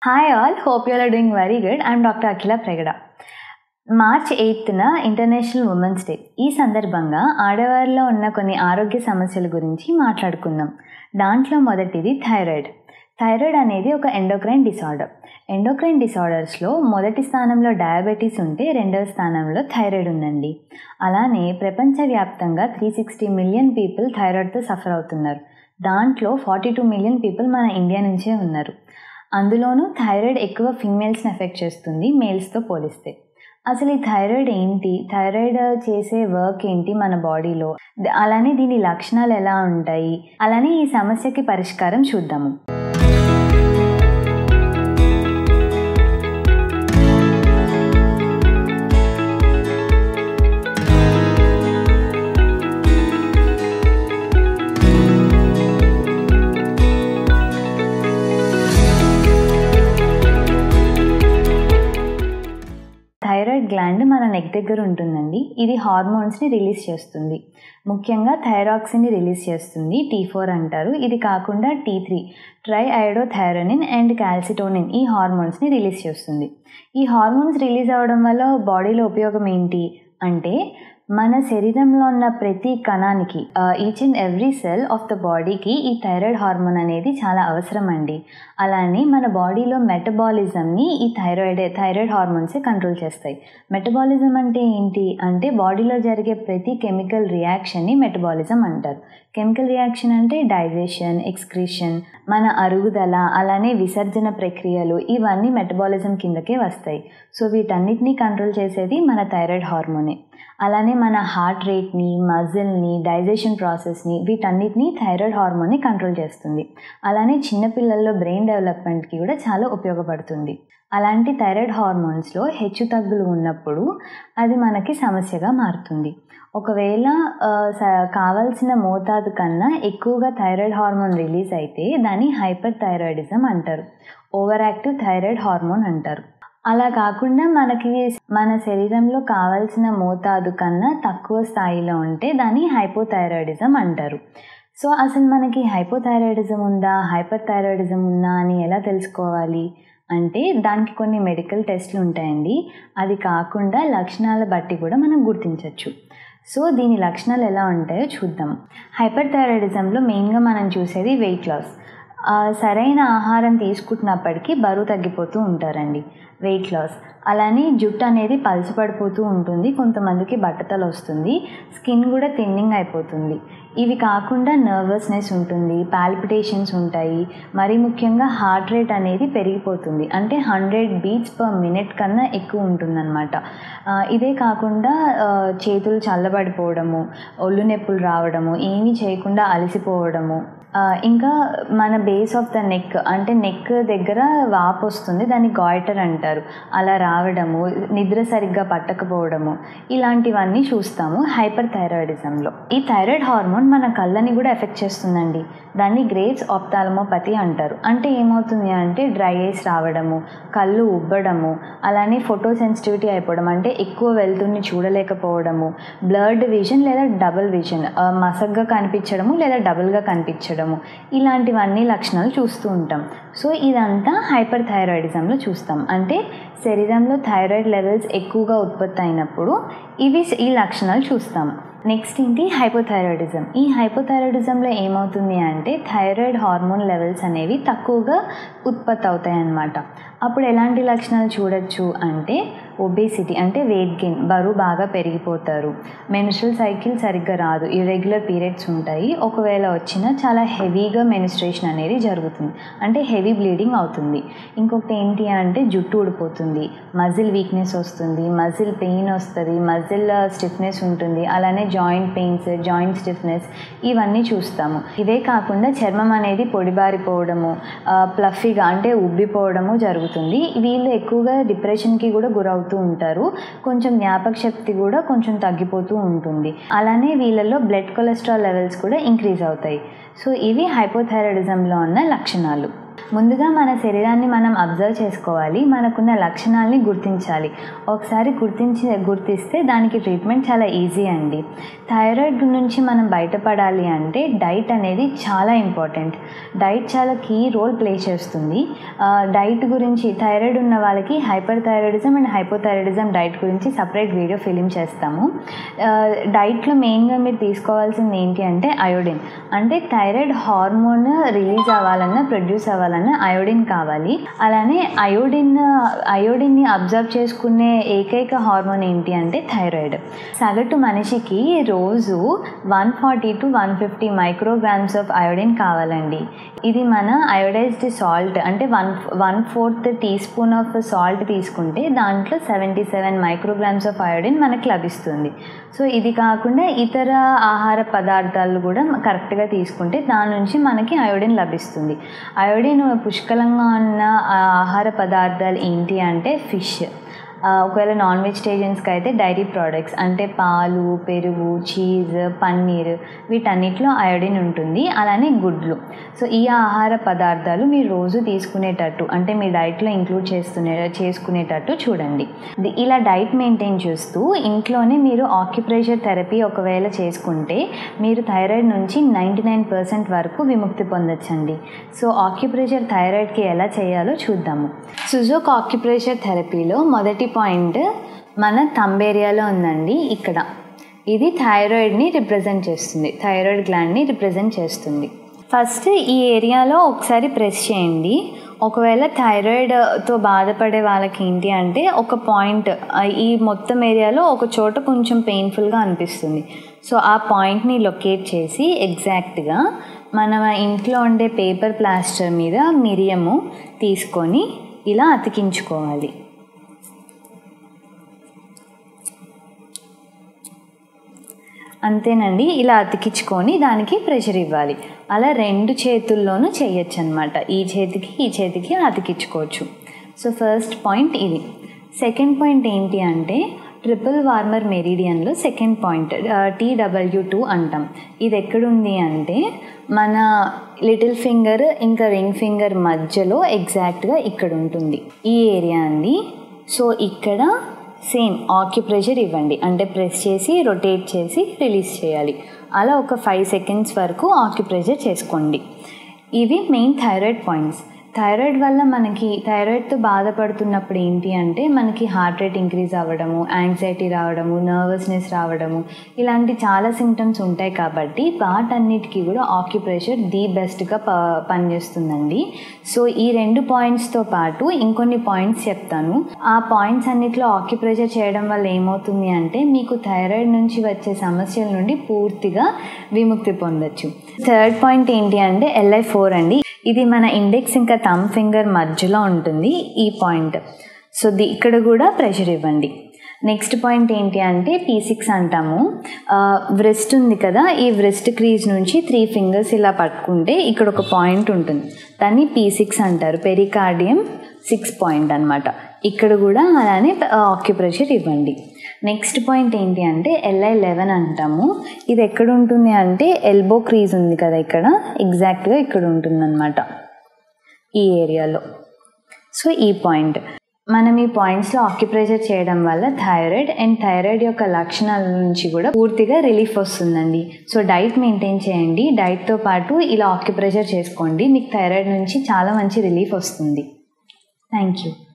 hi all hope you are doing very good I'm doctor Akhila Pregada March ఎయిత్న international women's day ఈ సందర్భంగా ఆడవారిలో ఉన్న కొన్ని ఆరోగ్య సమస్యల గురించి మాట్లాడుకుందాం దాంట్లో మొదటిది థైరాయిడ్ థైరాయిడ్ అనేది ఒక ఎండోక్రైన్ డిసార్డర్ ఎండోక్రైన్ డిసార్డర్స్లో మొదటి స్థానంలో డయాబెటీస్ ఉంటే రెండవ స్థానంలో థైరాయిడ్ ఉందండి అలానే ప్రపంచవ్యాప్తంగా త్రీ సిక్స్టీ మిలియన్ పీపుల్ థైరాయిడ్తో సఫర్ అవుతున్నారు దాంట్లో ఫార్టీ టూ మిలియన్ పీపుల్ మన ఇండియా నుంచే ఉన్నారు అందులోనూ థైరాయిడ్ ఎక్కువ ఫీమేల్స్ని ఎఫెక్ట్ చేస్తుంది మేల్స్తో పోలిస్తే అసలు ఈ థైరాయిడ్ ఏంటి థైరాయిడ్ చేసే వర్క్ ఏంటి మన బాడీలో అలానే దీని లక్షణాలు ఎలా ఉంటాయి అలానే ఈ సమస్యకి పరిష్కారం చూద్దాము థైరాయిడ్ గ్లాండ్ మన నెక్ దగ్గర ఉంటుందండి ఇది హార్మోన్స్ని రిలీజ్ చేస్తుంది ముఖ్యంగా థైరాక్సిన్ని రిలీజ్ చేస్తుంది టీ ఫోర్ అంటారు ఇది కాకుండా T three triiodothyronine and calcitonin ఈ హార్మోన్స్ని రిలీజ్ చేస్తుంది ఈ హార్మోన్స్ రిలీజ్ అవ్వడం వల్ల బాడీలో ఉపయోగం ఏంటి అంటే మన శరీరంలో ఉన్న ప్రతి కణానికి each and every cell of the బాడీకి ఈ థైరాయిడ్ హార్మోన్ అనేది చాలా అవసరం అండి అలానే మన బాడీలో మెటబాలిజంని ఈ థైరాయిడ్ థైరాయిడ్ హార్మోన్సే కంట్రోల్ చేస్తాయి మెటబాలిజం అంటే ఏంటి అంటే బాడీలో జరిగే ప్రతి కెమికల్ రియాక్షన్ని మెటబాలిజం అంటారు కెమికల్ రియాక్షన్ అంటే డైజెషన్ ఎక్స్క్రీషన్ మన అరుగుదల అలానే విసర్జన ప్రక్రియలు ఇవన్నీ మెటబాలిజం కిందకే వస్తాయి సో వీటన్నిటినీ కంట్రోల్ చేసేది మన థైరాయిడ్ హార్మోనే అలానే మన హార్ట్ రేట్ని మజిల్ని డైజెషన్ ప్రాసెస్ని వీటన్నిటిని థైరాయిడ్ హార్మోన్ని కంట్రోల్ చేస్తుంది అలానే చిన్నపిల్లల్లో బ్రెయిన్ డెవలప్మెంట్కి కూడా చాలా ఉపయోగపడుతుంది అలాంటి థైరాయిడ్ హార్మోన్స్లో హెచ్చు తగ్గులు ఉన్నప్పుడు అది మనకి సమస్యగా మారుతుంది ఒకవేళ కావాల్సిన మోతాదు కన్నా ఎక్కువగా థైరాయిడ్ హార్మోన్ రిలీజ్ అయితే దాన్ని హైపర్ థైరాయిడిజం అంటారు ఓవర్ యాక్టివ్ థైరాయిడ్ హార్మోన్ అంటారు అలా కాకుండా మనకి మన శరీరంలో కావాల్సిన మోతాదు కన్నా తక్కువ స్థాయిలో ఉంటే దాన్ని హైపోథైరాయిడిజం అంటారు సో అసలు మనకి హైపోథైరాయిడిజం ఉందా హైపర్ థైరాయిడిజం ఉందా అని ఎలా తెలుసుకోవాలి అంటే దానికి కొన్ని మెడికల్ టెస్ట్లు ఉంటాయండి అది కాకుండా లక్షణాల బట్టి కూడా మనం గుర్తించవచ్చు సో దీని లక్షణాలు ఎలా ఉంటాయో చూద్దాం హైపర్ థైరాయిడిజంలో మెయిన్గా మనం చూసేది వెయిట్ లాస్ సరైన ఆహారం తీసుకుంటున్నప్పటికీ బరువు తగ్గిపోతూ ఉంటారండి వెయిట్ లాస్ అలానే జుట్టు అనేది పలుచబడిపోతూ ఉంటుంది కొంతమందికి బట్టతల వస్తుంది స్కిన్ కూడా థిన్నింగ్ అయిపోతుంది ఇవి కాకుండా నర్వస్నెస్ ఉంటుంది పాల్పిటేషన్స్ ఉంటాయి మరీ ముఖ్యంగా హార్ట్ రేట్ అనేది పెరిగిపోతుంది అంటే హండ్రెడ్ బీట్స్ పర్ మినిట్ కన్నా ఎక్కువ ఉంటుందన్నమాట ఇదే కాకుండా చేతులు చల్లబడిపోవడము ఒళ్ళు నొప్పులు రావడము ఏమీ చేయకుండా అలసిపోవడము ఇంకా మన బేస్ ఆఫ్ ద నెక్ అంటే నెక్ దగ్గర వాపు వస్తుంది దాన్ని గాయిటర్ అంటారు అలా రావడము నిద్ర సరిగ్గా పట్టకపోవడము ఇలాంటివన్నీ చూస్తాము హైపర్ థైరాయిడిజంలో ఈ థైరాయిడ్ హార్మోన్ మన కళ్ళని కూడా ఎఫెక్ట్ చేస్తుందండి దాన్ని గ్రేవ్స్ ఆప్తాలమోపతి అంటారు అంటే ఏమవుతుంది అంటే డ్రై ఐస్ రావడము కళ్ళు ఉబ్బడము అలానే ఫోటో సెన్సిటివిటీ అయిపోవడం అంటే ఎక్కువ వెళ్తుని చూడలేకపోవడము బ్లర్డ్ విజన్ లేదా డబుల్ విజన్ మసగ్గా కనిపించడము లేదా డబుల్గా కనిపించడము ఇలాంటివన్నీ లక్షణాలు చూస్తూ ఉంటాం సో ఇదంతా హైపర్ థైరాయిడిజంలో చూస్తాం అంటే శరీరంలో థైరాయిడ్ లెవెల్స్ ఎక్కువగా ఉత్పత్తి అయినప్పుడు ఇవి ఈ లక్షణాలు చూస్తాం నెక్స్ట్ ఏంటి హైపోథైరాయిడిజం ఈ హైపోథైరాయిడిజంలో ఏమవుతుంది అంటే థైరాయిడ్ హార్మోన్ లెవెల్స్ అనేవి తక్కువగా ఉత్పత్తి అవుతాయి అన్నమాట అప్పుడు ఎలాంటి లక్షణాలు చూడొచ్చు అంటే ఒబేసిటీ అంటే వెయిట్ గెయిన్ బరువు బాగా పెరిగిపోతారు మెన్స్ట్రల్ సైకిల్ సరిగ్గా రాదు ఇర్రెగ్యులర్ పీరియడ్స్ ఉంటాయి ఒకవేళ వచ్చినా చాలా హెవీగా మెనిస్ట్రేషన్ అనేది జరుగుతుంది అంటే హెవీ బ్లీడింగ్ అవుతుంది ఇంకొకటి ఏంటి అంటే జుట్టు ఊడిపోతుంది మజిల్ వీక్నెస్ వస్తుంది మజిల్ పెయిన్ వస్తుంది మజిల్ స్టిఫ్నెస్ ఉంటుంది అలానే జాయింట్ పెయిన్స్ జాయింట్ స్టిఫ్నెస్ ఇవన్నీ చూస్తాము ఇవే కాకుండా చర్మం అనేది పొడిబారిపోవడము ప్లఫీగా అంటే ఉబ్బిపోవడము జరుగుతుంది వీళ్ళు ఎక్కువగా డిప్రెషన్కి కూడా గురవుతూ ఉంటారు కొంచెం జ్ఞాపక శక్తి కూడా కొంచెం తగ్గిపోతూ ఉంటుంది అలానే వీళ్ళలో బ్లడ్ కొలెస్ట్రాల్ లెవెల్స్ కూడా ఇంక్రీజ్ అవుతాయి సో ఇవి హైపోథైరాయిడిజంలో ఉన్న లక్షణాలు ముందుగా మన శరీరాన్ని మనం అబ్జర్వ్ చేసుకోవాలి మనకున్న లక్షణాలని గుర్తించాలి ఒకసారి గుర్తించి గుర్తిస్తే దానికి ట్రీట్మెంట్ చాలా ఈజీ అండి థైరాయిడ్ నుంచి మనం బయటపడాలి అంటే డైట్ అనేది చాలా ఇంపార్టెంట్ డైట్ చాలా కీ రోల్ ప్లే చేస్తుంది ఆ, డైట్ గురించి థైరాయిడ్ ఉన్న వాళ్ళకి hyperthyroidism and hypothyroidism diet గురించి సపరేట్ వీడియో ఫిలిం చేస్తాము ఆ, డైట్లో మెయిన్గా మీరు తీసుకోవాల్సింది ఏంటి అంటే అయోడిన్ అంటే థైరాయిడ్ హార్మోన్ రిలీజ్ అవ్వాలన్నా ప్రొడ్యూస్ అవ్వాలన్నా అయోడిన్ కావాలి అలానే అయోడిన్ అయోడిన్ని అబ్జర్వ్ చేసుకునే ఏకైక హార్మోన్ ఏంటి అంటే థైరాయిడ్ సగటు మనిషికి రోజు one forty to one fifty micrograms of iodine కావాలండి ఇది మన అయోడైజ్డ్ సాల్ట్ అంటే one one fourth teaspoon of salt తీసుకుంటే దాంట్లో seventy seven micrograms of iodine మనకు లభిస్తుంది సో ఇది కాకుండా ఇతర ఆహార పదార్థాలు కూడా కరెక్ట్గా తీసుకుంటే దాని నుంచి మనకి అయోడిన్ లభిస్తుంది అయోడిన్ పుష్కలంగా ఉన్న ఆ ఆహార పదార్థాలు ఏంటి అంటే ఫిష్ ఆ, ఒకవేళ నాన్ వెజిటేరియన్స్కి అయితే డైరీ ప్రోడక్ట్స్ అంటే పాలు పెరుగు చీజ్ పన్నీర్ వీటన్నిటిలో అయోడిన్ ఉంటుంది అలానే గుడ్లు సో ఈ ఆహార పదార్థాలు మీరు రోజు తీసుకునేటట్టు అంటే మీ డైట్లో ఇంక్లూడ్ చేస్తునే చేసుకునేటట్టు చూడండి ది- ఇలా డైట్ మెయింటైన్ చేస్తూ ఇంట్లోనే మీరు ఆక్యుప్రెషర్ థెరపీ ఒకవేళ చేసుకుంటే మీరు థైరాయిడ్ నుంచి నైంటీ నైన్ పర్సెంట్ వరకు విముక్తి పొందొచ్చండి సో ఆక్యుప్రెషర్ థైరాయిడ్కి ఎలా చేయాలో చూద్దాము సుజోక్ ఆక్యుప్రెషర్ థెరపీలో మొదటి పాయింట్ మన థంబ్ ఏరియాలో ఉందండి ఇక్కడ ఇది థైరాయిడ్ని రిప్రజెంట్ చేస్తుంది థైరాయిడ్ గ్లాండ్ని రిప్రజెంట్ చేస్తుంది ఫస్ట్ ఈ ఏరియాలో ఒకసారి ప్రెస్ చేయండి ఒకవేళ థైరాయిడ్తో బాధపడే వాళ్ళకి ఏంటి అంటే ఒక పాయింట్ ఆ, ఈ మొత్తం ఏరియాలో ఒక చోట కొంచెం పెయిన్ఫుల్గా అనిపిస్తుంది సో ఆ పాయింట్ని లొకేట్ చేసి ఎగ్జాక్ట్గా మన ఇంట్లో ఉండే పేపర్ ప్లాస్టర్ మీద మిరియము తీసుకొని ఇలా అతికించుకోవాలి అంతేనండి ఇలా అతికించుకొని దానికి ప్రెషర్ ఇవ్వాలి అలా రెండు చేతుల్లోనూ చేయొచ్చు అనమాట ఈ చేతికి ఈ చేతికి అతికించుకోవచ్చు సో ఫస్ట్ పాయింట్ ఇది సెకండ్ పాయింట్ ఏంటి అంటే ట్రిపుల్ వార్మర్ మెరీడియన్లో సెకండ్ పాయింట్ టీడబ్ల్యూ టూ అంటాం ఇది ఎక్కడుంది అంటే మన లిటిల్ ఫింగర్ ఇంకా రింగ్ ఫింగర్ మధ్యలో ఎగ్జాక్ట్గా ఇక్కడ ఉంటుంది ఈ ఏరియా అండి సో ఇక్కడ సేమ్ ఆక్యుప్రెషర్ ఇవ్వండి అంటే ప్రెస్ చేసి రొటేట్ చేసి రిలీజ్ చేయాలి అలా ఒక ఫైవ్ సెకండ్స్ వరకు ఆక్యుప్రెషర్ చేసుకోండి ఇవి మెయిన్ థైరాయిడ్ పాయింట్స్ థైరాయిడ్ వల్ల మనకి థైరాయిడ్తో బాధపడుతున్నప్పుడు ఏంటి అంటే మనకి హార్ట్ రేట్ ఇంక్రీజ్ అవ్వడము యాంగ్జైటీ రావడము నర్వస్నెస్ రావడము ఇలాంటి చాలా సిమ్టమ్స్ ఉంటాయి కాబట్టి వాటన్నిటికీ కూడా ఆక్యుప్రెషర్ ది బెస్ట్గా ప పనిచేస్తుందండి సో ఈ రెండు పాయింట్స్తో పాటు ఇంకొన్ని పాయింట్స్ చెప్తాను ఆ పాయింట్స్ అన్నిట్లో ఆక్యుప్రెషర్ చేయడం వల్ల ఏమవుతుంది అంటే మీకు థైరాయిడ్ నుంచి వచ్చే సమస్యల నుండి పూర్తిగా విముక్తి పొందొచ్చు థర్డ్ పాయింట్ ఏంటి అంటే ఎల్ఐ ఫోర్ అండి ఇది మన ఇండెక్స్ ఇంకా థమ్ ఫింగర్ మధ్యలో ఉంటుంది ఈ పాయింట్ సో ది ఇక్కడ కూడా ప్రెషర్ ఇవ్వండి నెక్స్ట్ పాయింట్ ఏంటి అంటే పీ సిక్స్ అంటాము వ్రిస్ట్ ఉంది కదా ఈ వ్రిస్ట్ క్రీజ్ నుంచి త్రీ ఫింగర్స్ ఇలా పట్టుకుంటే ఇక్కడ ఒక పాయింట్ ఉంటుంది దాన్ని పీ సిక్స్ అంటారు పెరికార్డియం సిక్స్ పాయింట్ అనమాట ఇక్కడ కూడా అలానే ఆక్యుప్రెషర్ ఇవ్వండి నెక్స్ట్ పాయింట్ ఏంటి అంటే ఎల్ఐ లెవెన్ అంటాము ఇది ఎక్కడ ఉంటుంది అంటే ఎల్బో క్రీజ్ ఉంది కదా ఇక్కడ ఎగ్జాక్ట్గా ఇక్కడ ఉంటుందన్నమాట ఈ ఏరియాలో సో ఈ పాయింట్ మనం ఈ పాయింట్స్లో ఆక్యుప్రెషర్ చేయడం వల్ల థైరాయిడ్ అండ్ థైరాయిడ్ యొక్క లక్షణాల నుంచి కూడా పూర్తిగా రిలీఫ్ వస్తుందండి సో డైట్ మెయింటైన్ చేయండి డైట్తో పాటు ఇలా ఆక్యుప్రెషర్ చేసుకోండి మీకు థైరాయిడ్ నుంచి చాలా మంచి రిలీఫ్ వస్తుంది థ్యాంక్ యూ